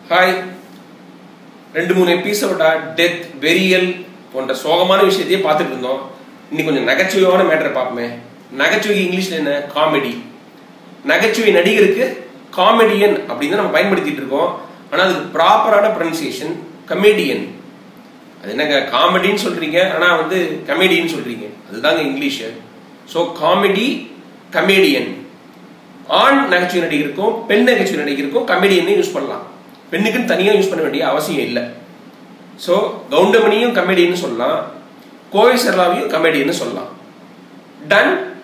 hi ரெண்டு மூணு எபிசோடா death வெரியல் போன்ற சோகமான விஷயத்தையே பார்த்துட்டு இருந்தோம் இன்னைக்கு கொஞ்சம் நகைச்சுவையான மேட்டரை பார்ப்போமே நகைச்சுவை இங்கிலீஷ்ல என்ன காமெடி நகைச்சுவை நடிகருக்கு காமெடியன் அப்படின்னு தான் நம்ம பயன்படுத்திட்டு இருக்கோம் ஆனால் அதுக்கு ப்ராப்பரான ப்ரொனன்சியேஷன் கமெடியன் அது என்னங்க காமெடின்னு சொல்றீங்க ஆனால் வந்து கமெடின்னு சொல்றீங்க அதுதாங்க இங்கிலீஷ் ஸோ காமெடி கமெடியன் ஆண் நகைச்சுவை நடிகருக்கும் பெண் நகைச்சுவை நடிகருக்கும் கமெடியன்னு யூஸ் பண்ணலாம் பெண்ணுக்குன்னு தனியாக யூஸ் பண்ண வேண்டிய அவசியம் இல்லை ஸோ கவுண்டமணியும் கமெடின்னு சொல்லலாம் கோவை சர்லாவையும் கமெடின்னு சொல்லலாம் டன்